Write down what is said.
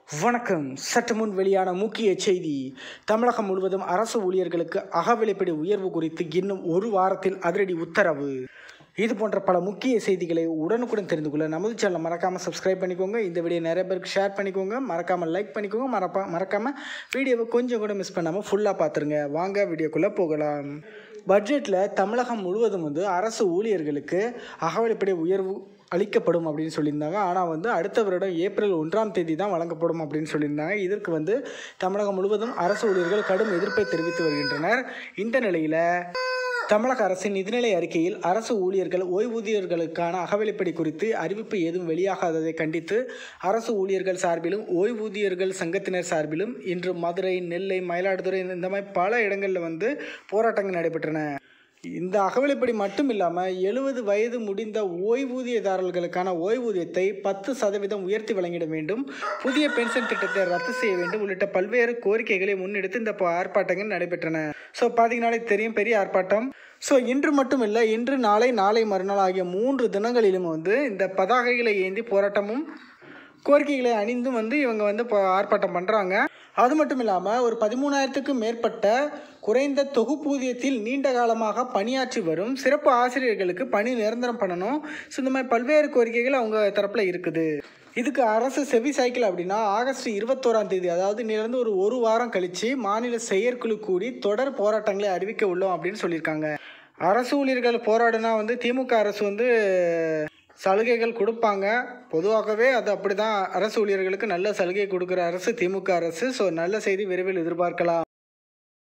வணக்கம் சற்று முன் வெளியான முக்கிய செய்தி தமிழகம் முழுவதும் அரசு ஊழியர்களுக்கு அகவிலைப்படி உயர்வு குறித்து இன்னும் ஒரு வாரத்தில் அதிரடி உத்தரவு இது போன்ற பல முக்கிய செய்திகளை உடனுக்குடன் தெரிந்து கொள்ள நமது சேனலை மறக்காமல் சப்ஸ்கிரைப் பண்ணிக்கோங்க இந்த வீடியோ நிறைய பேருக்கு ஷேர் பண்ணிக்கோங்க மறக்காமல் லைக் பண்ணிக்கோங்க மறப்பா மறக்காமல் வீடியோவை கொஞ்சம் கூட மிஸ் பண்ணாமல் ஃபுல்லாக பார்த்துருங்க வாங்க வீடியோக்குள்ளே போகலாம் பட்ஜெட்டில் தமிழகம் முழுவதும் வந்து அரசு ஊழியர்களுக்கு அகவிலைப்படி உயர்வு அளிக்கப்படும் அப்படின்னு சொல்லியிருந்தாங்க ஆனால் வந்து அடுத்த வருடம் ஏப்ரல் ஒன்றாம் தேதி தான் வழங்கப்படும் அப்படின்னு சொல்லியிருந்தாங்க இதற்கு வந்து தமிழகம் முழுவதும் அரசு ஊழியர்கள் கடும் எதிர்ப்பை தெரிவித்து வருகின்றனர் இந்த நிலையில் தமிழக அரசின் நிதிநிலை அறிக்கையில் அரசு ஊழியர்கள் ஓய்வூதியர்களுக்கான அகவிலைப்படி குறித்து அறிவிப்பு ஏதும் வெளியாகாததை கண்டித்து அரசு ஊழியர்கள் சார்பிலும் ஓய்வூதியர்கள் சங்கத்தினர் சார்பிலும் இன்று மதுரை நெல்லை மயிலாடுதுறை இந்த மாதிரி பல இடங்களில் வந்து போராட்டங்கள் நடைபெற்றன இந்த அகவிலைப்படி மட்டும் இல்லாமல் எழுபது வயது முடிந்த ஓய்வூதியதாரர்களுக்கான ஓய்வூதியத்தை பத்து சதவீதம் உயர்த்தி வழங்கிட வேண்டும் புதிய பென்ஷன் திட்டத்தை ரத்து செய்ய வேண்டும் உள்ளிட்ட பல்வேறு கோரிக்கைகளை முன்னெடுத்து இந்த ப- ஆர்ப்பாட்டங்கள் நடைபெற்றன ஸோ பார்த்தீங்கன்னாலே தெரியும் பெரிய ஆர்ப்பாட்டம் ஸோ இன்று மட்டும் இல்லை இன்று நாளை நாளை மறுநாள் ஆகிய மூன்று தினங்களிலும் வந்து இந்த பதாகைகளை ஏந்தி போராட்டமும் கோரிக்கைகளை அணிந்தும் வந்து இவங்க வந்து இப்போ ஆர்ப்பாட்டம் பண்ணுறாங்க அது மட்டும் இல்லாமல் ஒரு பதிமூணாயிரத்துக்கும் மேற்பட்ட குறைந்த தொகுப்பூதியத்தில் நீண்ட காலமாக பணியாற்றி வரும் சிறப்பு ஆசிரியர்களுக்கு பணி நிரந்தரம் பண்ணணும் ஸோ இந்த மாதிரி பல்வேறு கோரிக்கைகள் அவங்க தரப்பில் இருக்குது இதுக்கு அரசு செவி சைக்கிள் அப்படின்னா ஆகஸ்ட் இருபத்தோராம் தேதி அதாவது இன்னிலிருந்து ஒரு ஒரு வாரம் கழித்து மாநில செயற்குழு கூடி தொடர் போராட்டங்களை அறிவிக்க உள்ளோம் அப்படின்னு சொல்லியிருக்காங்க அரசு ஊழியர்கள் போராடினா வந்து திமுக அரசு வந்து சலுகைகள் கொடுப்பாங்க பொதுவாகவே அது அப்படி தான் அரசு ஊழியர்களுக்கு நல்ல சலுகை கொடுக்குற அரசு திமுக அரசு ஸோ நல்ல செய்தி விரைவில் எதிர்பார்க்கலாம்